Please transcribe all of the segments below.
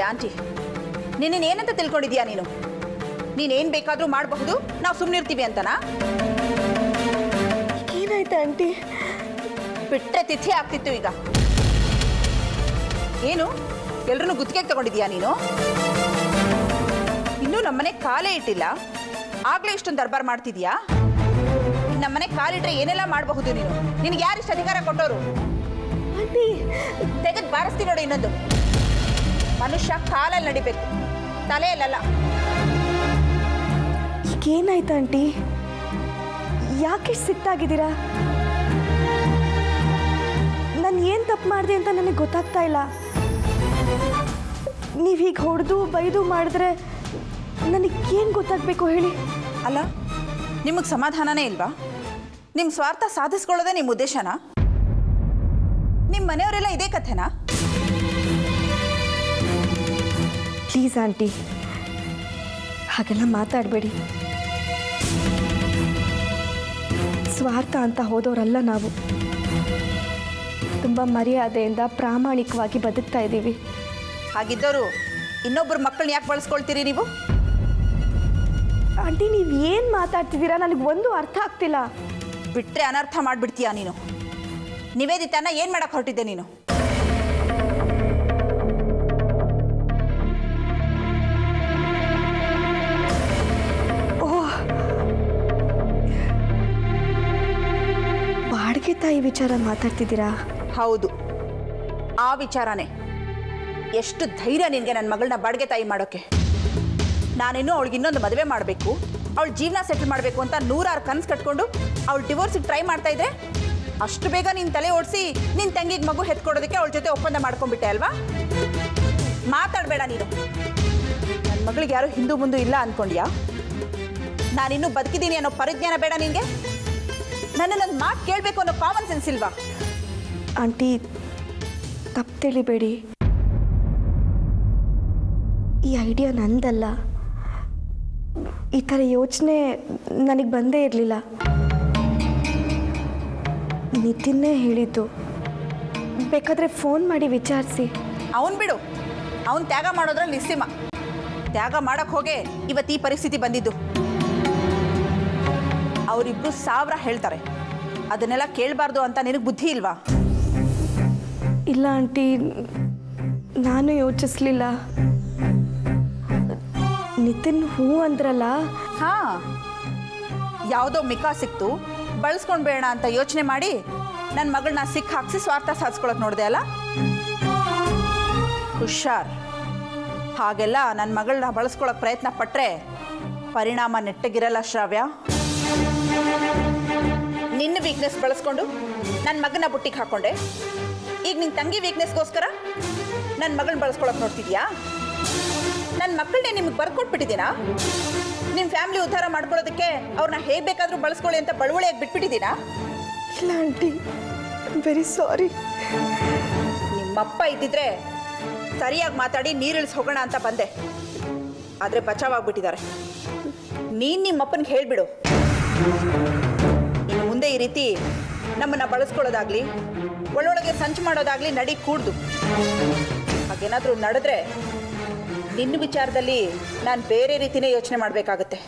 Aunty ನಿನ್ನ ಏನಂತ ತಿಳ್ಕೊಂಡಿದ್ಯಾ ನೀನು ನೀನೇನು ಬೇಕಾದರೂ ಮಾಡಬಹುದು ನಾವು ಸುಮ್ಮನಿರ್ತೀವಿ ಅಂತನಾ ಏನಾಯ್ತು ಆಂಟಿ ಬಿಟ್ರೆ ತಿಥಿ ಆಗ್ತಿತ್ತು ಈಗ ಏನು ಎಲ್ರನ್ನೂ ಗುತ್ತಿಗೆಗೆ ತಗೊಂಡಿದ್ಯಾ ನೀನು ಇನ್ನೂ ನಮ್ಮನೆ ಕಾಲೇ ಇಟ್ಟಿಲ್ಲ ಆಗ್ಲೇ ಇಷ್ಟೊಂದು ದರ್ಬಾರ್ ಮಾಡ್ತಿದ್ಯಾ ನಮ್ಮನೆ ಕಾಲಿಟ್ರೆ ಏನೆಲ್ಲ ಮಾಡಬಹುದು ನೀನು ನಿನಗೆ ಯಾರಿಷ್ಟು ಅಧಿಕಾರ ಕೊಟ್ಟೋರು ಆಂಟಿ ತೆಗೆದು ಬಾರಿಸ್ತೀನಿ ನೋಡಿ ಇನ್ನೊಂದು ಮನುಷ್ಯ ಕಾಲಲ್ಲಿ ನಡಿಬೇಕು ತಲೆಯಲ್ಲಲ್ಲ ಈಗೇನಾಯ್ತು ಆಂಟಿ ಯಾಕೆ ಸಿಟ್ಟಾಗಿದ್ದೀರಾ ನಾನು ಏನು ತಪ್ಪು ಮಾಡಿದೆ ಅಂತ ನನಗೆ ಗೊತ್ತಾಗ್ತಾ ಇಲ್ಲ ನೀವು ಹೀಗೆ ಹೊಡೆದು ಬೈದು ಮಾಡಿದ್ರೆ ನನಗೇನು ಗೊತ್ತಾಗಬೇಕು ಹೇಳಿ ಅಲ್ಲ ನಿಮಗೆ ಸಮಾಧಾನನೇ ಇಲ್ವಾ ನಿಮ್ಮ ಸ್ವಾರ್ಥ ಸಾಧಿಸ್ಕೊಳ್ಳೋದೇ ನಿಮ್ಮ ಉದ್ದೇಶನಾ ನಿಮ್ಮ ಮನೆಯವರೆಲ್ಲ ಇದೇ ಕಥೆನಾ ಪ್ಲೀಸ್ ಆಂಟಿ ಹಾಗೆಲ್ಲ ಮಾತಾಡಬೇಡಿ ಸ್ವಾರ್ಥ ಅಂತ ಹೋದವರಲ್ಲ ನಾವು ತುಂಬ ಮರ್ಯಾದೆಯಿಂದ ಪ್ರಾಮಾಣಿಕವಾಗಿ ಬದುಕ್ತಾ ಇದ್ದೀವಿ ಹಾಗಿದ್ದವರು ಇನ್ನೊಬ್ಬರ ಮಕ್ಕಳನ್ನ ಯಾಕೆ ಬಳಸ್ಕೊಳ್ತೀರಿ ನೀವು ಆಂಟಿ ನೀವು ಏನು ಮಾತಾಡ್ತಿದ್ದೀರಾ ನನಗೆ ಒಂದು ಅರ್ಥ ಆಗ್ತಿಲ್ಲ ಬಿಟ್ರೆ ಅನರ್ಥ ಮಾಡ್ಬಿಡ್ತೀಯಾ ನೀನು ನಿವೇದಿತನ ಏನು ಮಾಡಕ್ಕೆ ಹೊರಟಿದ್ದೆ ನೀನು ಓಹ್ ಬಾಡಿಗೆ ತಾಯಿ ವಿಚಾರ ಮಾತಾಡ್ತಿದ್ದೀರಾ ಹೌದು ಆ ವಿಚಾರನೇ ಎಷ್ಟು ಧೈರ್ಯ ನಿನಗೆ ನನ್ನ ಮಗಳನ್ನ ಬಾಡಿಗೆ ತಾಯಿ ಮಾಡೋಕ್ಕೆ ನಾನಿನ್ನೂ ಅವಳಿಗೆ ಇನ್ನೊಂದು ಮದುವೆ ಮಾಡಬೇಕು ಅವಳ ಜೀವನ ಸೆಟಲ್ ಮಾಡಬೇಕು ಅಂತ ನೂರಾರು ಕನಸು ಕಟ್ಕೊಂಡು ಅವಳು ಡಿವೋರ್ಸಿಗೆ ಟ್ರೈ ಮಾಡ್ತಾ ಇದ್ರೆ ಅಷ್ಟು ಬೇಗ ನಿನ್ನ ತಲೆ ಓಡಿಸಿ ನಿನ್ನ ತಂಗಿಗೆ ಮಗು ಹೆತ್ಕೊಡೋದಕ್ಕೆ ಅವಳ ಜೊತೆ ಒಪ್ಪಂದ ಮಾಡ್ಕೊಂಡ್ಬಿಟ್ಟೆ ಅಲ್ವಾ ಮಾತಾಡಬೇಡ ನೀನು ನನ್ನ ಮಗಳಿಗೆ ಯಾರು ಹಿಂದೂ ಮುಂದೆ ಇಲ್ಲ ಅಂದ್ಕೊಂಡ್ಯಾ ನಾನಿನ್ನೂ ಬದುಕಿದ್ದೀನಿ ಅನ್ನೋ ಪರಿಜ್ಞಾನ ಬೇಡ ನಿನಗೆ ನನ್ನನ್ನೊಂದು ಮಾತು ಕೇಳಬೇಕು ಅನ್ನೋ ಕಾಮನ್ ಸೆನ್ಸ್ ಇಲ್ವಾ ಆಂಟಿ ತಪ್ಪು ತಿಳಿಬೇಡಿ ಈ ಐಡಿಯಾ ನಂದಲ್ಲ ಈ ಥರ ಯೋಚನೆ ನನಗೆ ಬಂದೇ ಇರಲಿಲ್ಲ ನಿತಿನ್ನೇ ಹೇಳಿದ್ದು ಬೇಕಾದರೆ ಫೋನ್ ಮಾಡಿ ವಿಚಾರಿಸಿ ಅವನ್ ಬಿಡು ಅವನ್ ತ್ಯಾಗ ಮಾಡೋದ್ರಲ್ಲಿ ನಿಸ್ಸಿಮ ತ್ಯಾಗ ಮಾಡಕ್ ಹೋಗೆ ಇವತ್ತು ಈ ಪರಿಸ್ಥಿತಿ ಬಂದಿದ್ದು ಅವರಿಬ್ರು ಸಾವಿರ ಹೇಳ್ತಾರೆ ಅದನ್ನೆಲ್ಲ ಕೇಳಬಾರ್ದು ಅಂತ ನಿನಗೆ ಬುದ್ಧಿ ಇಲ್ವಾ ಇಲ್ಲ ಆಂಟಿ ನಾನು ಯೋಚಿಸ್ಲಿಲ್ಲ ನಿತಿನ್ ಹೂ ಅಂದ್ರಲ್ಲ ಹಾ ಯಾವುದೋ ಮಿಕಾ ಸಿಕ್ತು ಬಳಸ್ಕೊಂಡು ಬೇಡ ಅಂತ ಯೋಚನೆ ಮಾಡಿ ನನ್ನ ಮಗಳನ್ನ ಸಿಕ್ಕ ಹಾಕ್ಸಿ ಸ್ವಾರ್ಥ ಸಾಧಿಸ್ಕೊಳಕ್ ನೋಡಿದೆ ಅಲ್ಲ ಹುಷಾರ್ ಹಾಗೆಲ್ಲ ನನ್ನ ಮಗಳನ್ನ ಬಳಸ್ಕೊಳಕ್ ಪ್ರಯತ್ನ ಪಟ್ರೆ ಪರಿಣಾಮ ನೆಟ್ಟಗಿರಲ್ಲ ಶ್ರಾವ್ಯ ನಿನ್ನ ವೀಕ್ನೆಸ್ ಬಳಸ್ಕೊಂಡು ನನ್ನ ಮಗನ ಬುಟ್ಟಿಗೆ ಹಾಕೊಂಡೆ ಈಗ ನಿನ್ನ ತಂಗಿ ವೀಕ್ನೆಸ್ಗೋಸ್ಕರ ನನ್ನ ಮಗಳನ್ನ ಬಳಸ್ಕೊಳಕ್ ನೋಡ್ತಿದ್ಯಾ ನನ್ನ ಮಕ್ಕಳನ್ನೇ ನಿಮಗೆ ಬರ್ಕೊಟ್ಬಿಟ್ಟಿದ್ದೀನಾ ನಿಮ್ಮ ಫ್ಯಾಮಿಲಿ ಉದ್ಧಾರ ಮಾಡ್ಕೊಳ್ಳೋದಕ್ಕೆ ಅವ್ರನ್ನ ಹೇಗೆ ಬೇಕಾದರೂ ಬಳಸ್ಕೊಳ್ಳಿ ಅಂತ ಬಳುವಳಿಯಾಗಿ ಬಿಟ್ಬಿಟ್ಟಿದ್ದೀನಾ ಇಲ್ಲ ಆಂಟಿ ವೆರಿ ಸಾರಿ ನಿಮ್ಮಪ್ಪ ಇದ್ದಿದ್ರೆ ಸರಿಯಾಗಿ ಮಾತಾಡಿ ನೀರಿಳಿಸಿ ಹೋಗೋಣ ಅಂತ ಬಂದೆ ಆದರೆ ಬಚಾವಾಗ್ಬಿಟ್ಟಿದ್ದಾರೆ ನೀನು ನಿಮ್ಮಪ್ಪನಿಗೆ ಹೇಳಿಬಿಡು ಇನ್ನು ಮುಂದೆ ಈ ರೀತಿ ನಮ್ಮನ್ನ ಬಳಸ್ಕೊಳ್ಳೋದಾಗ್ಲಿ ಒಳ್ಳೊಳಗೆ ಸಂಚು ಮಾಡೋದಾಗ್ಲಿ ನಡಿ ಕೂಡ್ದು ಹಾಗೇನಾದರೂ ನಡೆದ್ರೆ ನಿನ್ನ ವಿಚಾರದಲ್ಲಿ ನಾನು ಬೇರೆ ರೀತಿನೇ ಯೋಚನೆ ಮಾಡಬೇಕಾಗತ್ತೆ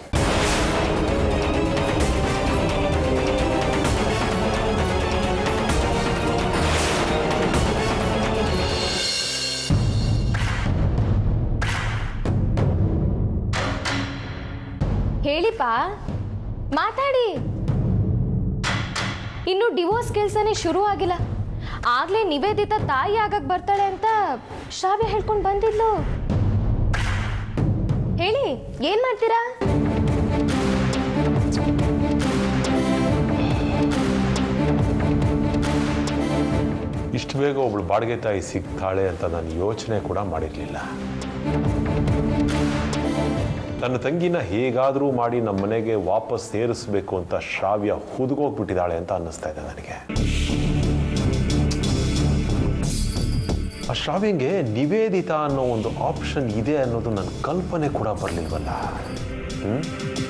ಹೇಳಿಪ್ಪ ಮಾತಾಡಿ ಇನ್ನು ಡಿವೋರ್ಸ್ ಕೆಲಸನೇ ಶುರು ಆಗಿಲ್ಲ ಆಗ್ಲೇ ನಿವೇದಿತ ತಾಯಿ ಆಗಕ್ ಬರ್ತಾಳೆ ಅಂತ ಶ್ರಾವ್ಯ ಹೇಳ್ಕೊಂಡು ಬಂದಿದ್ಲು ಹೇಳಿ ಏನ್ ಮಾಡ್ತೀರಾ ಇಷ್ಟು ಬೇಗ ಒಬ್ಳು ಬಾಡಿಗೆ ತಾಯಿ ಸಿಗ್ತಾಳೆ ಅಂತ ನಾನು ಯೋಚನೆ ಕೂಡ ಮಾಡಿರಲಿಲ್ಲ ನನ್ನ ತಂಗಿನ ಹೇಗಾದರೂ ಮಾಡಿ ನಮ್ಮ ಮನೆಗೆ ವಾಪಸ್ ಸೇರಿಸ್ಬೇಕು ಅಂತ ಶ್ರಾವ್ಯ ಹುದುಗೋಗ್ಬಿಟ್ಟಿದ್ದಾಳೆ ಅಂತ ಅನ್ನಿಸ್ತಾ ಇದೆ ನನಗೆ ಆ ಶ್ರಾವ್ಯಂಗೆ ನಿವೇದಿತ ಅನ್ನೋ ಒಂದು ಆಪ್ಷನ್ ಇದೆ ಅನ್ನೋದು ನನ್ನ ಕಲ್ಪನೆ ಕೂಡ ಬರಲಿಲ್ವಲ್ಲ ಹ್ಮ್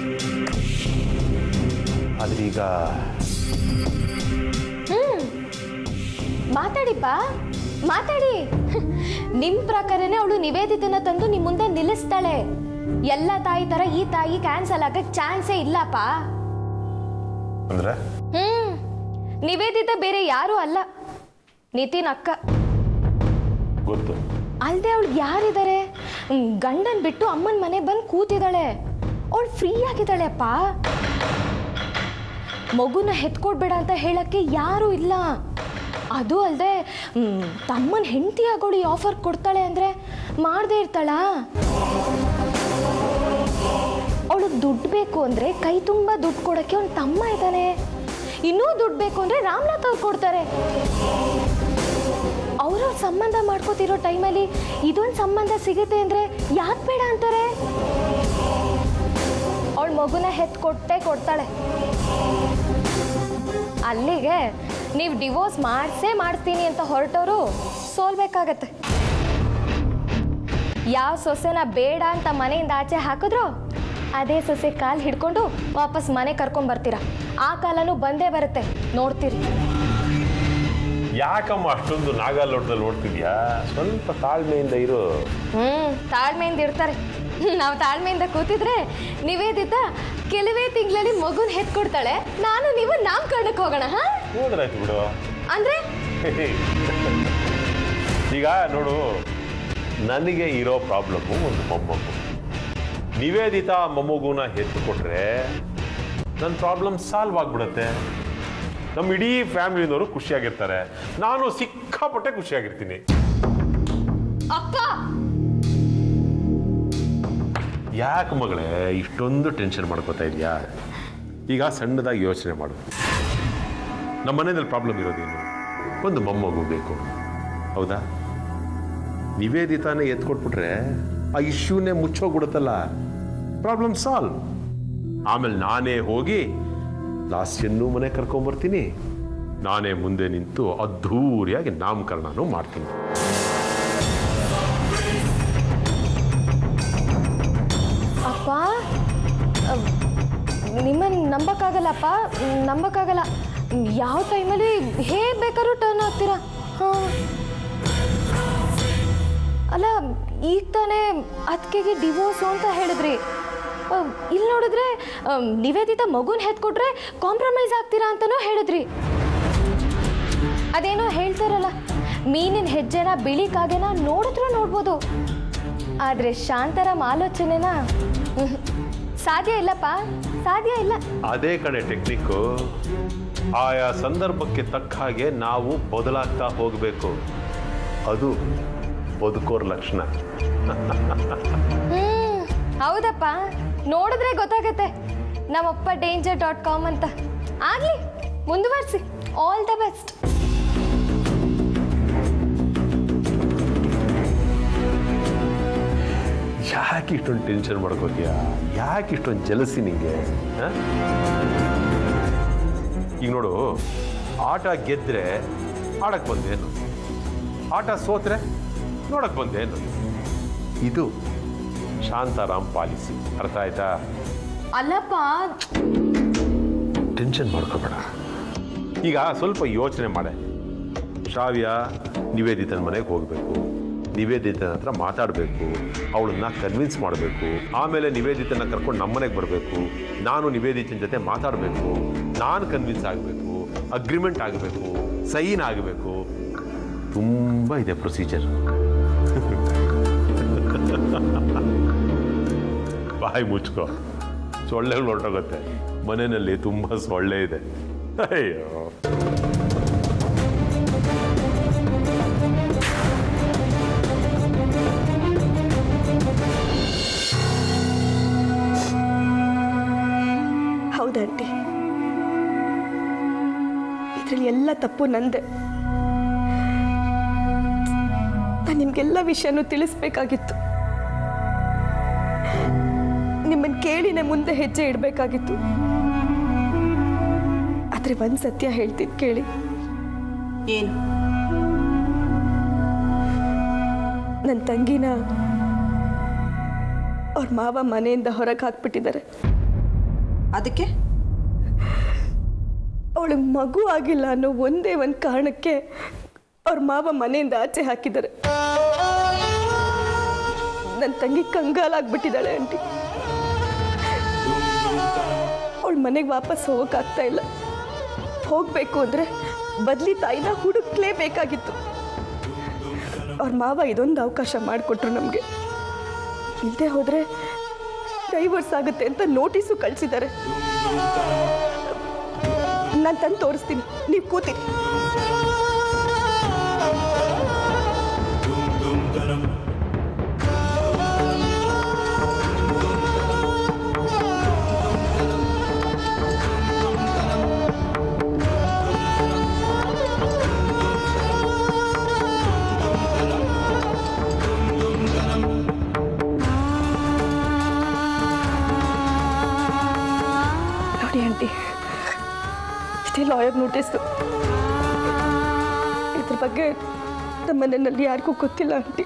ಆದ್ರೆ ಈಗ ಮಾತಾಡಿಪ್ಪ ಮಾತಾಡಿ ನಿಮ್ ಪ್ರಕಾರನೇ ಅವಳು ನಿವೇದಿತನ ತಂದು ನಿಮ್ ಮುಂದೆ ನಿಲ್ಲಿಸ್ತಾಳೆ ಎಲ್ಲ ತಾಯಿ ತರ ಈ ತಾಯಿ ಕ್ಯಾನ್ಸಲ್ ಆಗಕ್ ಚಾನ್ಸೇ ಇಲ್ಲಪ್ಪ ಅಂದ್ರೆ ಹ್ಮ್ ನಿವೇದಿತ ಬೇರೆ ಯಾರು ಅಲ್ಲ ನಿತಿನ್ ಅಕ್ಕ ಗೊತ್ತು ಅಲ್ದೆ ಅವಳು ಯಾರಿದ್ದಾರೆ ಹ್ಮ್, ಗಂಡನ್ ಬಿಟ್ಟು ಅಮ್ಮನ ಮನೆ ಬಂದು ಕೂತಿದ್ದಾಳೆ ಅವಳು ಫ್ರೀ ಆಗಿದ್ದಾಳೆ ಅಪ್ಪ ಮಗುನ ಹೆತ್ಕೊಡ್ಬೇಡ ಅಂತ ಹೇಳಕ್ಕೆ ಯಾರೂ ಇಲ್ಲ ಅದು ಅಲ್ಲದೆ ತಮ್ಮನ ಹೆಂಡತಿ ಆಗೋಳು ಈ ಆಫರ್ ಕೊಡ್ತಾಳೆ ಅಂದರೆ ಮಾಡದೇ ಇರ್ತಾಳ ಅವಳು ದುಡ್ಡು ಬೇಕು ಅಂದರೆ ಕೈ ತುಂಬ ದುಡ್ಡು ಕೊಡೋಕ್ಕೆ ಅವ್ನ ತಮ್ಮ ಇದ್ದಾನೆ ಇನ್ನೂ ದುಡ್ಡು ಬೇಕು ಅಂದರೆ ರಾಮನಾಥ್ ಅವ್ರು ಕೊಡ್ತಾರೆ ಅವ್ರವ್ರ ಸಂಬಂಧ ಮಾಡ್ಕೋತಿರೋ ಟೈಮಲ್ಲಿ ಇದೊಂದು ಸಂಬಂಧ ಸಿಗುತ್ತೆ ಅಂದರೆ ಯಾಕೆ ಬೇಡ ಅಂತಾರೆ ಅವಳ ಮಗುನ ಹೆತ್ ಕೊಟ್ಟೆ ಕೊಡ್ತಾಳೆ ಅಲ್ಲಿಗೆ ನೀವು ಡಿವೋರ್ಸ್ ಮಾಡಿಸೇ ಮಾಡ್ತೀನಿ ಅಂತ ಹೊರಟವರು ಸೋಲ್ಬೇಕಾಗತ್ತೆ ಯಾವ ಸೊಸೆನ ಬೇಡ ಅಂತ ಮನೆಯಿಂದ ಆಚೆ ಹಾಕಿದ್ರೋ ಅದೇ ಸೊಸೆ ಕಾಲು ಹಿಡ್ಕೊಂಡು ವಾಪಸ್ ಮನೆ ಕರ್ಕೊಂಡ್ ಬರ್ತೀರಾ ಆ ಕಾಲನೂ ಬಂದೇ ಬರುತ್ತೆ ನೋಡ್ತೀರಿ ಯಾಕಮ್ಮ ಅಷ್ಟೊಂದು ನಾಗಾಲೋಟದಲ್ಲಿ ಓಡ್ತಿದ್ಯಾ ಸ್ವಲ್ಪ ತಾಳ್ಮೆಯಿಂದ ಇರು ಹ್ಮ್ ತಾಳ್ಮೆಯಿಂದ ಇರ್ತಾರೆ ನಾವು ತಾಳ್ಮೆಯಿಂದ ಕೂತಿದ್ರೆ ನಿವೇದಿತ ಕೆಲವೇ ತಿಂಗಳಲ್ಲಿ ಮಗುನ್ ಹೆತ್ಕೊಡ್ತಾಳೆ ನಾನು ನೀವು ನಾಮಕರಣಕ್ಕೆ ಹೋಗೋಣ ಹಾ ಹೋದ್ರಾಯ್ತು ಬಿಡು ಅಂದ್ರೆ ಈಗ ನೋಡು ನನಗೆ ಇರೋ ಪ್ರಾಬ್ಲಮ್ಮು ಒಂದು ಮೊಮ್ಮಗು ನಿವೇದಿತ ಮೊಮ್ಮಗುನ ಎತ್ತು ಕೊಟ್ರೆ ನನ್ನ ಪ್ರಾಬ್ಲಮ್ ಸಾಲ್ವ್ ಆಗ್ಬಿಡುತ್ತೆ ನಮ್ಮ ಇಡೀ ಫ್ಯಾಮಿಲಿನವರು ಖುಷಿಯಾಗಿರ್ತಾರೆ ನಾನು ಸಿಕ್ಕಾಪಟ್ಟೆ ಖುಷಿಯಾಗಿರ್ತೀನಿ ಅಕ್ಕ ಯಾಕೆ ಮಗಳೇ ಇಷ್ಟೊಂದು ಟೆನ್ಷನ್ ಮಾಡ್ಕೋತಾ ಇದೆಯಾ ಈಗ ಸಣ್ಣದಾಗಿ ಯೋಚನೆ ಮಾಡು ನಮ್ಮ ಮನೆಯಲ್ಲಿ ಪ್ರಾಬ್ಲಮ್ ಇರೋದೇನು ಒಂದು ಮೊಮ್ಮಗು ಬೇಕು ಹೌದಾ ನಿವೇದಿತಾನೆ ಎತ್ಕೊಟ್ಬಿಟ್ರೆ ಆ ಇಶ್ಯೂನೇ ಮುಚ್ಚೋಗ್ಬಿಡುತ್ತಲ್ಲ ಪ್ರಾಬ್ಲಮ್ ಸಾಲ್ವ್ ಆಮೇಲೆ ನಾನೇ ಹೋಗಿ ಲಾಸ್ಯನ್ನು ಮನೆ ಕರ್ಕೊಂಬರ್ತೀನಿ ನಾನೇ ಮುಂದೆ ನಿಂತು ಅದ್ಧೂರಿಯಾಗಿ ನಾಮಕರಣನೂ ಮಾಡ್ತೀನಿ ಅಪ್ಪ ಅಹ್, ನಿಮ್ಮನ್ನ ನಂಬಕ್ಕಾಗಲ್ಲಪ್ಪ ನಂಬಕ್ಕಾಗಲ್ಲ ಯಾವ ಟೈಮಲ್ಲಿ ಹೇಗೆ ಬೇಕಾದ್ರೂ ಟರ್ನ್ ಆಗ್ತೀರಾ ಹಾಂ ಅಲ್ಲ ಈಗ ತಾನೇ ಅದಕ್ಕೆಗೆ ಡಿವೋರ್ಸು ಅಂತ ಹೇಳಿದ್ರಿ ಅಹ್, ಇಲ್ಲಿ ನೋಡಿದ್ರೆ ಅಹ್, ನಿವೇದಿತ ಮಗುನ ಹೆತ್ಕೊಟ್ರೆ ಕಾಂಪ್ರಮೈಸ್ ಆಗ್ತೀರಾ ಅಂತನೂ ಹೇಳಿದ್ರಿ ಅದೇನೋ ಹೇಳ್ತಾರಲ್ಲ ಮೀನಿನ ಹೆಜ್ಜೆನ ಬಿಳಿ ಕಾಗೆನ ನೋಡಿದ್ರೂ ನೋಡ್ಬೋದು ಆದರೆ ಶಾಂತರಾಮ್ ಆಲೋಚನೆನ ಹ್ಮ್, ಸಾಧ್ಯ ಇಲ್ಲಪ್ಪ ಸಾಧ್ಯ ಇಲ್ಲ ಅದೇ ಕಡೆ ಟೆಕ್ನಿಕ್ಕು ಆಯಾ ಸಂದರ್ಭಕ್ಕೆ ತಕ್ಕ ಹಾಗೆ ನಾವು ಬದಲಾಗ್ತಾ ಹೋಗಬೇಕು ಅದು ಬದುಕೋರ್ ಲಕ್ಷಣ ಹ್ಮ್ ಹೌದಪ್ಪ ನೋಡಿದ್ರೆ ಗೊತ್ತಾಗತ್ತೆ ನಮ್ಮಪ್ಪ ಡೇಂಜರ್ ಡಾಟ್ ಕಾಮ್ ಅಂತ ಆಗ್ಲಿ ಮುಂದುವರಿಸಿ ಆಲ್ ದ ಬೆಸ್ಟ್ ಯಾಕೆ ಇಷ್ಟೊಂದು ಟೆನ್ಷನ್ ಮಾಡ್ಕೋತೀಯ ಯಾಕೆ ಇಷ್ಟೊಂದು ಜಲಸಿ ನಿಂಗೆ ಆ? ಈಗ ನೋಡು ಆಟ ಗೆದ್ರೆ ಆಡಕ್ಕೆ ಬಂದೇನು ಆಟ ಸೋತ್ರೆ ನೋಡಕ್ ಬಂದೇನು ಇದು ಶಾಂತಾರಾಮ್ ಪಾಲಿಸಿ ಅರ್ಥ ಆಯ್ತಾ ಅಲ್ಲಪ್ಪ ಟೆನ್ಷನ್ ಮಾಡ್ಕೋಬೇಡ ಈಗ ಸ್ವಲ್ಪ ಯೋಚನೆ ಮಾಡೆ ಶ್ರಾವ್ಯ ನಿವೇದಿತನ ಮನೆಗೆ ಹೋಗಬೇಕು ನಿವೇದಿತನ ಹತ್ರ ಮಾತಾಡಬೇಕು ಅವಳನ್ನ ಕನ್ವಿನ್ಸ್ ಮಾಡಬೇಕು ಆಮೇಲೆ ನಿವೇದಿತನ ಕರ್ಕೊಂಡು ನಮ್ಮ ಮನೆಗೆ ಬರಬೇಕು ನಾನು ನಿವೇದಿತನ ಜೊತೆ ಮಾತಾಡಬೇಕು ನಾನು ಕನ್ವಿನ್ಸ್ ಆಗಬೇಕು ಅಗ್ರಿಮೆಂಟ್ ಆಗಬೇಕು ಸೈನ್ ಆಗಬೇಕು ತುಂಬ ಇದೆ ಪ್ರೊಸೀಜರ್ ಬಾಯಿ ಮುಚ್ಕೋ ಸೊಳ್ಳೆಗಳು ಹೊರಟೋಗುತ್ತೆ ಮನೆಯಲ್ಲಿ ತುಂಬ ಸೊಳ್ಳೆ ಇದೆ ಅಯ್ಯೋ ಹೌದಂಟಿ ಇದರಲ್ಲಿ ಎಲ್ಲ ತಪ್ಪು ನಂದೆ ನಾನು ನಿಮ್ಗೆಲ್ಲ ವಿಷಯನೂ ತಿಳಿಸ್ಬೇಕಾಗಿತ್ತು ನಿಮ್ಮನ್ನು ಕೇಳಿನೇ ಮುಂದೆ ಹೆಜ್ಜೆ ಇಡಬೇಕಾಗಿತ್ತು ಆದರೆ ಒಂದು ಸತ್ಯ ಹೇಳ್ತೀನಿ ಕೇಳಿ ಏನು ನನ್ನ ತಂಗಿನ ಅವ್ರ ಮಾವ ಮನೆಯಿಂದ ಹೊರಗೆ ಹಾಕ್ಬಿಟ್ಟಿದ್ದಾರೆ ಅದಕ್ಕೆ ಅವಳಿಗೆ ಮಗು ಆಗಿಲ್ಲ ಅನ್ನೋ ಒಂದೇ ಒಂದು ಕಾರಣಕ್ಕೆ ಅವ್ರ ಮಾವ ಮನೆಯಿಂದ ಆಚೆ ಹಾಕಿದ್ದಾರೆ ನನ್ನ ತಂಗಿ ಕಂಗಾಲಾಗ್ಬಿಟ್ಟಿದ್ದಾಳೆ ಆಂಟಿ ಅವಳ ಮನೆಗೆ ವಾಪಸ್ ಹೋಗೋಕ್ಕಾಗ್ತಾ ಇಲ್ಲ ಹೋಗಬೇಕು ಅಂದರೆ ಬದ್ಲಿ ತಾಯಿನ ಹುಡುಕ್ಲೇಬೇಕಾಗಿತ್ತು ಅವ್ರ ಮಾವ ಇದೊಂದು ಅವಕಾಶ ಮಾಡಿಕೊಟ್ರು ನಮಗೆ ಇಲ್ಲದೆ ಹೋದರೆ ಡೈವರ್ಸ್ ಆಗುತ್ತೆ ಅಂತ ನೋಟಿಸು ಕಳಿಸಿದ್ದಾರೆ ನಾನು ತಂದು ತೋರಿಸ್ತೀನಿ ನೀವು ಕೂತೀನಿ ನೋಡಿ ಆಂಟಿ ಇಷ್ಟೇ ಲಾಯರ್ ನೋಟಿಸು ಇದ್ರ ಬಗ್ಗೆ ನಮ್ಮ ಮನೆಯಲ್ಲಿ ಯಾರಿಗೂ ಗೊತ್ತಿಲ್ಲ ಆಂಟಿ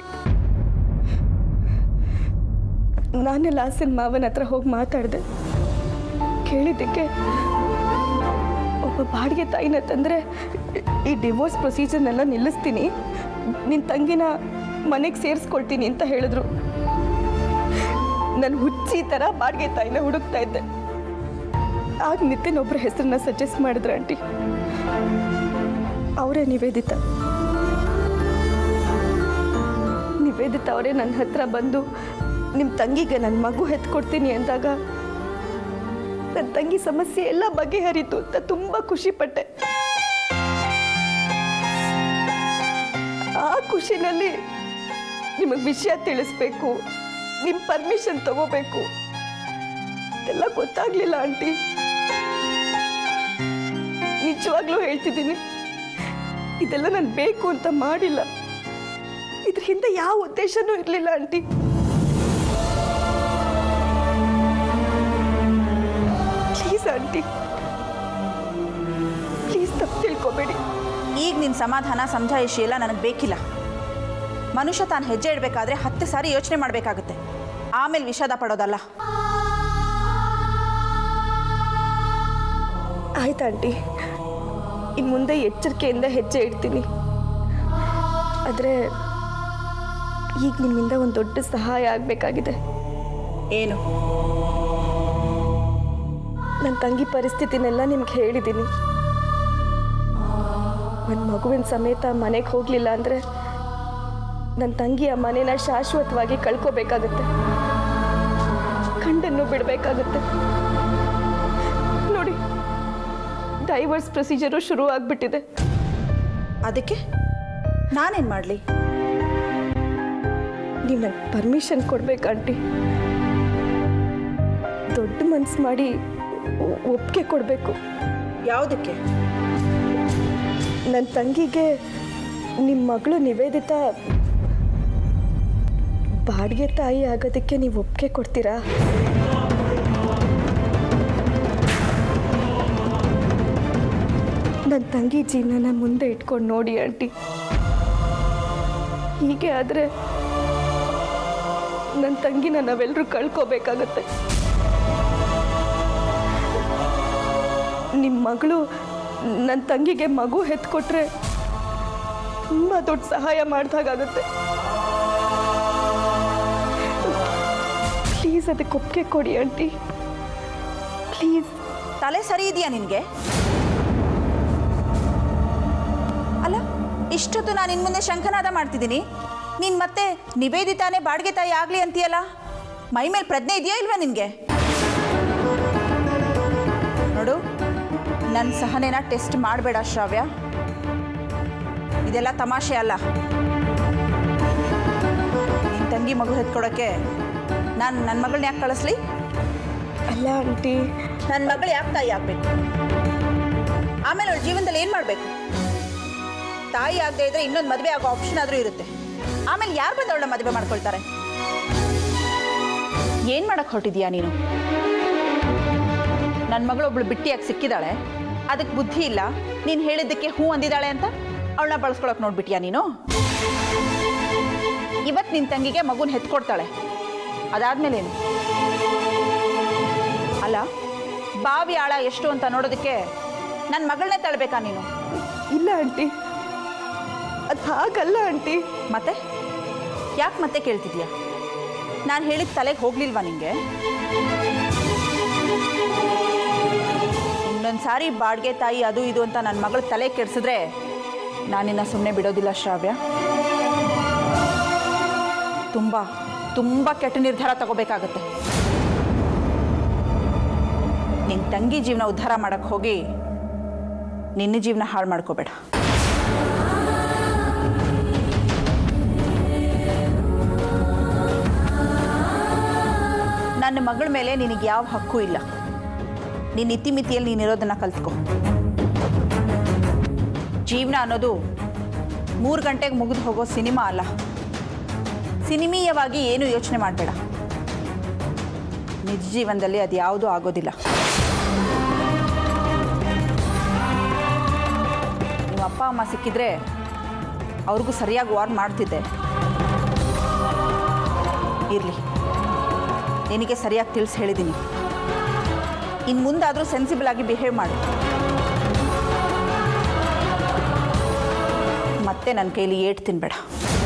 ನಾನೇ ಲಾಸಿನ ಮಾವನ ಹತ್ರ ಹೋಗಿ ಮಾತಾಡಿದೆ ಕೇಳಿದ್ದಕ್ಕೆ ಒಬ್ಬ ಬಾಡಿಗೆ ತಾಯಿನ ತಂದರೆ ಈ ಡಿವೋರ್ಸ್ ಪ್ರೊಸೀಜರ್ನೆಲ್ಲ ನಿಲ್ಲಿಸ್ತೀನಿ ನಿನ್ನ ತಂಗಿನ ಮನೆಗೆ ಸೇರಿಸ್ಕೊಳ್ತೀನಿ ಅಂತ ಹೇಳಿದ್ರು ನಾನು ಹುಚ್ಚಿ ಥರ ಬಾಡಿಗೆ ತಾಯಿನ ಹುಡುಕ್ತಾ ಇದ್ದೆ ಆಗ ನಿತಿನ್ ಒಬ್ಬರ ಹೆಸರನ್ನ ಸಜೆಸ್ಟ್ ಮಾಡಿದ್ರು ಆಂಟಿ ಅವರೇ ನಿವೇದಿತ ನಿವೇದಿತ ಅವರೇ ನನ್ನ ಹತ್ರ ಬಂದು ನಿಮ್ಮ ತಂಗಿಗೆ ನನ್ನ ಮಗು ಹೆತ್ಕೊಡ್ತೀನಿ ಅಂದಾಗ ನನ್ನ ತಂಗಿ ಸಮಸ್ಯೆ ಎಲ್ಲ ಬಗೆಹರಿತು ಅಂತ ತುಂಬ ಖುಷಿಪಟ್ಟೆ ಆ ಖುಷಿನಲ್ಲಿ ನಿಮಗೆ ವಿಷಯ ತಿಳಿಸ್ಬೇಕು ನಿಮ್ಮ ಪರ್ಮಿಷನ್ ತಗೋಬೇಕು ಇದೆಲ್ಲ ಗೊತ್ತಾಗ್ಲಿಲ್ಲ ಆಂಟಿ ನಿಜವಾಗ್ಲೂ ಹೇಳ್ತಿದ್ದೀನಿ ಇದೆಲ್ಲ ನಾನು ಬೇಕು ಅಂತ ಮಾಡಿಲ್ಲ ಇದ್ರ ಹಿಂದೆ ಯಾವ ಉದ್ದೇಶನೂ ಇರಲಿಲ್ಲ ಆಂಟಿ ಪ್ಲೀಸ್ ಆಂಟಿ ಪ್ಲೀಸ್ ತಪ್ಪು ತಿಳ್ಕೊಬೇಡಿ ಈಗ ನಿನ್ನ ಸಮಾಧಾನ ಸಮಜಾಯಿಷಿ ಎಲ್ಲ ನನಗೆ ಬೇಕಿಲ್ಲ ಮನುಷ್ಯ ತಾನು ಹೆಜ್ಜೆ ಇಡಬೇಕಾದ್ರೆ ಹತ್ತು ಸಾರಿ ಯೋಚನೆ ಮಾಡಬೇಕಾಗುತ್ತೆ ಆಮೇಲೆ ವಿಷಾದ ಪಡೋದಲ್ಲ ಆಯ್ತು ಆಂಟಿ ಇನ್ನು ಮುಂದೆ ಎಚ್ಚರಿಕೆಯಿಂದ ಹೆಜ್ಜೆ ಇಡ್ತೀನಿ ಆದರೆ ಈಗ ನಿಮ್ಮಿಂದ ಒಂದು ದೊಡ್ಡ ಸಹಾಯ ಆಗಬೇಕಾಗಿದೆ ಏನು ನನ್ನ ತಂಗಿ ಪರಿಸ್ಥಿತಿನೆಲ್ಲ ನಿಮ್ಗೆ ಹೇಳಿದ್ದೀನಿ ಒಂದು ಮಗುವಿನ ಸಮೇತ ಮನೆಗೆ ಹೋಗಲಿಲ್ಲ ಅಂದರೆ ನನ್ನ ತಂಗಿ ಆ ಮನೇನ ಶಾಶ್ವತವಾಗಿ ಕಳ್ಕೋಬೇಕಾಗುತ್ತೆ ಗಂಡನ್ನು ಬಿಡಬೇಕಾಗುತ್ತೆ ನೋಡಿ ಡೈವರ್ಸ್ ಪ್ರೊಸೀಜರು ಶುರು ಆಗಿಬಿಟ್ಟಿದೆ ಅದಕ್ಕೆ ನಾನೇನು ಮಾಡಲಿ ನೀವು ನಂಗೆ ಪರ್ಮಿಷನ್ ಕೊಡ್ಬೇಕು ಆಂಟಿ ದೊಡ್ಡ ಮನ್ಸು ಮಾಡಿ ಒ- ಒಪ್ಪಿಗೆ ಕೊಡಬೇಕು ಯಾವುದಕ್ಕೆ ನನ್ನ ತಂಗಿಗೆ ನಿಮ್ಮ ಮಗಳು ನಿವೇದಿತ ಬಾಡಿಗೆ ತಾಯಿ ಆಗೋದಕ್ಕೆ ನೀವು ಒಪ್ಪಿಗೆ ಕೊಡ್ತೀರಾ ನನ್ನ ತಂಗಿ ಜೀವನನ ಮುಂದೆ ಇಟ್ಕೊಂಡು ನೋಡಿ ಆಂಟಿ ಹೀಗೆ ಆದರೆ ನನ್ನ ತಂಗಿನ ನಾವೆಲ್ಲರೂ ಕಳ್ಕೋಬೇಕಾಗತ್ತೆ ನಿಮ್ಮ ಮಗಳು ನನ್ನ ತಂಗಿಗೆ ಮಗು ಹೆತ್ಕೊಟ್ರೆ ತುಂಬ ದೊಡ್ಡ ಸಹಾಯ ಮಾಡ್ದಾಗುತ್ತೆ ಪ್ಲೀಸ್ ಅದಕ್ಕೆ ಒಪ್ಪಿಗೆ ಕೊಡಿ ಆಂಟಿ ಪ್ಲೀಸ್ ತಲೆ ಸರಿ ಇದೆಯಾ ನಿನಗೆ ಅಲ್ಲ ಇಷ್ಟೊತ್ತು ನಾನು ಇನ್ನು ಮುಂದೆ ಶಂಖನಾದ ಮಾಡ್ತಿದ್ದೀನಿ ನೀನು ಮತ್ತೆ ನಿವೇದಿತಾನೆ ಬಾಡಿಗೆ ತಾಯಿ ಆಗಲಿ ಅಂತೀಯಲ್ಲ ಮೈ ಮೇಲೆ ಪ್ರಜ್ಞೆ ಇದೆಯಾ ಇಲ್ವಾ ನಿನಗೆ ನೋಡು ನನ್ನ ಸಹನೆನ ಟೆಸ್ಟ್ ಮಾಡಬೇಡ ಶ್ರಾವ್ಯ ಇದೆಲ್ಲ ತಮಾಷೆ ಅಲ್ಲ ನಿನ್ನ ತಂಗಿ ಮಗು ಹೆತ್ಕೊಡೋಕ್ಕೆ ನಾನು ನನ್ನ ಮಗಳನ್ನ ಯಾಕೆ ಕಳಿಸ್ಲಿ ಅಲ್ಲ ಆಂಟಿ ನನ್ನ ಮಗಳು ಯಾಕೆ ತಾಯಿ ಆಗಬೇಕು ಆಮೇಲೆ ಅವಳ ಜೀವನದಲ್ಲಿ ಏನು ಮಾಡಬೇಕು ತಾಯಿ ಆಗದೆ ಇದ್ರೆ ಇನ್ನೊಂದು ಮದುವೆ ಆಗೋ ಆಪ್ಷನ್ ಆದರೂ ಇರುತ್ತೆ ಆಮೇಲೆ ಯಾರು ಬಂದು ಅವಳನ್ನ ಮದುವೆ ಮಾಡ್ಕೊಳ್ತಾರೆ ಏನು ಮಾಡಕ್ಕೆ ಹೊರಟಿದ್ಯಾ ನೀನು ನನ್ನ ಮಗಳು ಒಬ್ಳು ಬಿಟ್ಟಿಯಾಗಿ ಸಿಕ್ಕಿದಾಳೆ ಅದಕ್ಕೆ ಬುದ್ಧಿ ಇಲ್ಲ ನೀನು ಹೇಳಿದ್ದಕ್ಕೆ ಹೂ ಅಂದಿದ್ದಾಳೆ ಅಂತ ಅವಳನ್ನ ಬಳಸ್ಕೊಳಕ್ ನೋಡ್ಬಿಟ್ಯಾ ನೀನು ಇವತ್ತು ನಿನ್ನ ತಂಗಿಗೆ ಮಗುನ ಹೆತ್ಕೊಡ್ತಾಳೆ ಅದಾದ್ಮೇಲೇನು ಅಲ್ಲ ಬಾವಿ ಆಳ ಎಷ್ಟು ಅಂತ ನೋಡೋದಕ್ಕೆ ನನ್ನ ಮಗಳನ್ನೇ ತಳ್ಬೇಕಾ ನೀನು ಇಲ್ಲ ಆಂಟಿ ಅದು ಹಾಗಲ್ಲ ಆಂಟಿ ಮತ್ತೆ ಯಾಕೆ ಮತ್ತೆ ಕೇಳ್ತಿದ್ಯಾ ನಾನು ಹೇಳಿದ ತಲೆಗೆ ಹೋಗ್ಲಿಲ್ವಾ ನಿಂಗೆ ಇನ್ನೊಂದು ಸಾರಿ ಬಾಡಿಗೆ ತಾಯಿ ಅದು ಇದು ಅಂತ ನನ್ನ ಮಗಳ ತಲೆ ಕೆಡಿಸಿದ್ರೆ ನಾನಿನ್ನ ಸುಮ್ಮನೆ ಬಿಡೋದಿಲ್ಲ ಶ್ರಾವ್ಯ ತುಂಬ ತುಂಬ ಕೆಟ್ಟ ನಿರ್ಧಾರ ತಗೋಬೇಕಾಗತ್ತೆ ನಿನ್ನ ತಂಗಿ ಜೀವನ ಉದ್ಧಾರ ಮಾಡಕ್ಕೆ ಹೋಗಿ ನಿನ್ನ ಜೀವನ ಹಾಳು ಮಾಡ್ಕೋಬೇಡ ನನ್ನ ಮಗಳ ಮೇಲೆ ನಿನಗೆ ಯಾವ ಹಕ್ಕು ಇಲ್ಲ ನಿನ್ನ ಇತಿಮಿತಿಯಲ್ಲಿ ನೀನಿರೋದನ್ನ ಕಲ್ತ್ಕೊ ಜೀವನ ಅನ್ನೋದು ಮೂರು ಗಂಟೆಗೆ ಮುಗಿದು ಹೋಗೋ ಸಿನಿಮಾ ಅಲ್ಲ ಸಿನಿಮೀಯವಾಗಿ ಏನೂ ಯೋಚನೆ ಮಾಡಬೇಡ ನಿಜ ಜೀವನದಲ್ಲಿ ಅದು ಯಾವುದೂ ಆಗೋದಿಲ್ಲ ನಿಮ್ಮ ಅಪ್ಪ ಅಮ್ಮ ಸಿಕ್ಕಿದ್ರೆ ಅವ್ರಿಗೂ ಸರಿಯಾಗಿ ವಾರ್ನ್ ಮಾಡ್ತಿದ್ದೆ ಇರಲಿ ನಿನಗೆ ಸರಿಯಾಗಿ ತಿಳಿಸಿ ಹೇಳಿದ್ದೀನಿ ಇನ್ನು ಮುಂದಾದರೂ ಸೆನ್ಸಿಬಲ್ ಆಗಿ ಬಿಹೇವ್ ಮಾಡು ಮತ್ತೆ ನನ್ನ ಕೈಲಿ ಏಟ್ ತಿನ್ಬೇಡ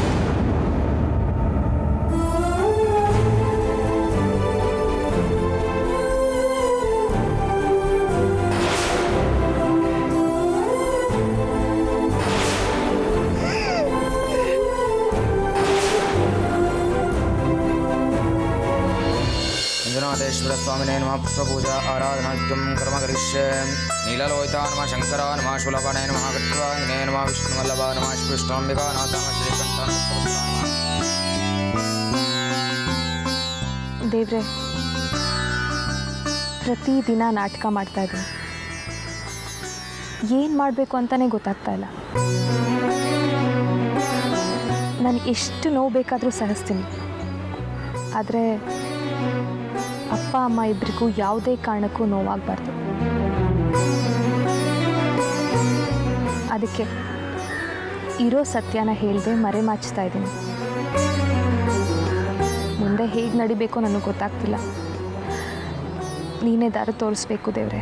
ಮಂಜುನಾಥೇಶ್ವರ ಸ್ವಾಮಿನೇ ನಮಃ ಪುಷ್ಪಪೂಜಾ ಆರಾಧನಾತ್ಯಂ ಕರ್ಮ ಕರಿಷ್ಯೆ ನೀಲಲೋಹಿತಾ ನಮಃ ಶಂಕರ ನಮಃ ಶೂಲಪಾಣೇ ನಮಃ ಗಟ್ವಾಂಗನೇ ನಮಃ ವಿಷ್ಣುವಲ್ಲಭ ನಮಃ ಶ್ರೀಕೃಷ್ಣಾಂಬಿಕಾ ನಾಥ ಶ್ರೀಕಂಠ ದೇವ್ರೆ ಪ್ರತಿದಿನ ನಾಟಕ ಮಾಡ್ತಾ ಇದ್ದೀನಿ ಏನು ಮಾಡಬೇಕು ಅಂತಲೇ ಗೊತ್ತಾಗ್ತಾ ಇಲ್ಲ ನಾನು ಎಷ್ಟು ನೋವು ಬೇಕಾದರೂ ಸಹಿಸ್ತೀನಿ ಆದರೆ ಅಪ್ಪ ಅಮ್ಮ ಇಬ್ಬರಿಗೂ ಯಾವುದೇ ಕಾರಣಕ್ಕೂ ನೋವಾಗಬಾರ್ದು ಅದಕ್ಕೆ ಇರೋ ಸತ್ಯನ ಹೇಳದೆ ಮರೆಮಾಚ್ತಾ ಇದ್ದೀನಿ ಮುಂದೆ ಹೇಗೆ ನಡಿಬೇಕೋ ನನಗೆ ಗೊತ್ತಾಗ್ತಿಲ್ಲ ನೀನೇ ದಾರಿ ತೋರಿಸ್ಬೇಕು ದೇವ್ರೆ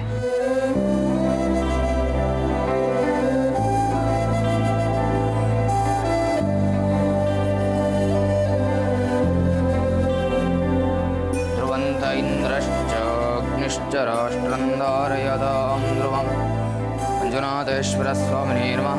ಧ್ರುವಂತ ಇಂದ್ರಶ್ಚ ಅಗ್ನಿಶ್ಚ ರಾಷ್ಟ್ರಂ ಧಾರಯದಾಂ ಧ್ರುವಂ ಮಂಜುನಾಥೇಶ್ವರ ಸ್ವಾಮಿನೇ ನಮಃ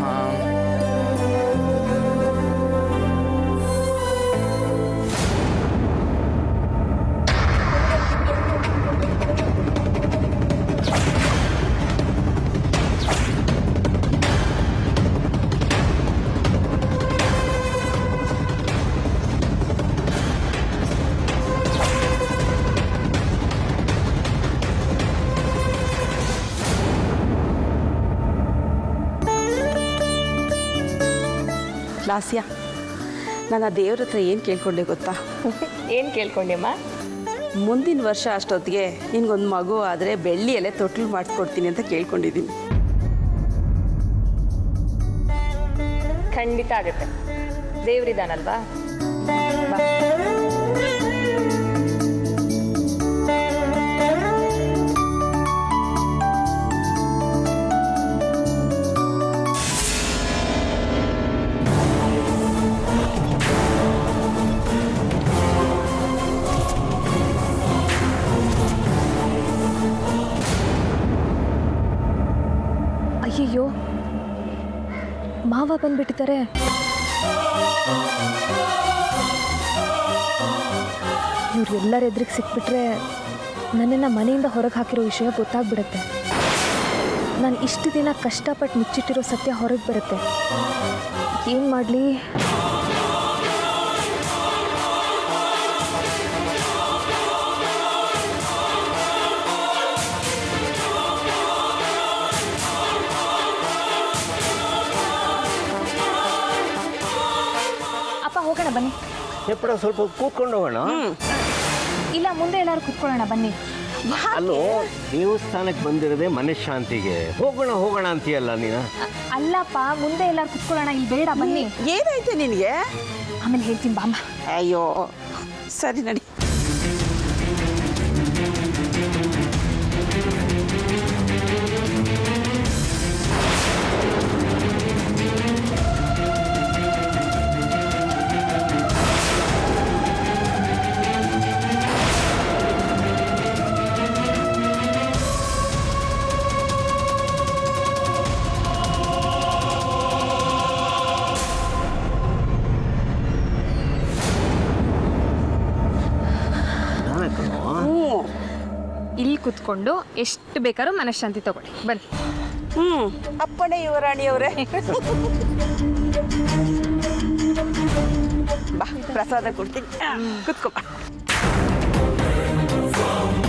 ಲಾಸ್ಯ ನಾನು ಆ ದೇವ್ರ ಹತ್ರ ಏನು ಕೇಳ್ಕೊಂಡೆ ಗೊತ್ತಾ ಏನು ಕೇಳ್ಕೊಂಡೆಮ್ಮ ಮುಂದಿನ ವರ್ಷ ಅಷ್ಟೊತ್ತಿಗೆ ನಿನ್ಗೊಂದು ಮಗು ಆದರೆ ಬೆಳ್ಳಿ ಎಲೆ ತೊಟ್ಲು ಮಾಡಿಸ್ಕೊಡ್ತೀನಿ ಅಂತ ಕೇಳ್ಕೊಂಡಿದ್ದೀನಿ ಖಂಡಿತ ಆಗುತ್ತೆ ದೇವ್ರಿದಾನಲ್ವಾ ಅಯ್ಯಯ್ಯೋ ಮಾವ ಬಂದ್ಬಿಟ್ಟಿದ್ದಾರೆ ಇವ್ರು ಎಲ್ಲರ ಎದುರಿಗೆ ಸಿಕ್ಬಿಟ್ರೆ ನನ್ನನ್ನು ಮನೆಯಿಂದ ಹೊರಗೆ ಹಾಕಿರೋ ವಿಷಯ ಗೊತ್ತಾಗ್ಬಿಡುತ್ತೆ ನಾನು ಇಷ್ಟು ದಿನ ಕಷ್ಟಪಟ್ಟು ಮುಚ್ಚಿಟ್ಟಿರೋ ಸತ್ಯ ಹೊರಗೆ ಬರುತ್ತೆ ಏನು ಮಾಡಲಿ ಅಪ್ಪ ಹೋಗೋಣ ಬನ್ನಿ ಎಪ್ಪಡ ಸ್ವಲ್ಪ ಕೂತ್ಕೊಂಡು ಹೋಗೋಣ ಇಲ್ಲ ಮುಂದೆ ಎಲ್ಲರೂ ಕುತ್ಕೊಳ್ಳೋಣ ಬನ್ನಿ ಅಲ್ಲೋ ದೇವಸ್ಥಾನಕ್ಕೆ ಬಂದಿರೋದೇ ಮನಃಶಾಂತಿಗೆ ಹೋಗೋಣ ಹೋಗೋಣ ಅಂತೀಯಲ್ಲ ನೀನು ಅ- ಅಲ್ಲಪ್ಪ ಮುಂದೆ ಎಲ್ಲರೂ ಕುತ್ಕೊಳ್ಳೋಣ ಇಲ್ಲಿ ಬೇಡ ಬನ್ನಿ ಏನಾಯ್ತು ನಿನಗೆ ಆಮೇಲೆ ಹೇಳ್ತೀನಿ ಬಾಮ್ಮ ಅಯ್ಯೋ ಸರಿ ನಡಿ ಕುತ್ಕೊಂಡು ಎಷ್ಟು ಬೇಕಾದ್ರೂ ಮನಃಶಾಂತಿ ತಗೊಳ್ಳಿ ಬನ್ನಿ ಹ್ಞೂ ಅಪ್ಪಣೆ ಯುವರಾಣಿಯವರೇ ಬಾ ಪ್ರಸಾದ ಕೊಡ್ತೀನಿ ಕುತ್ಕೋ ಬಾ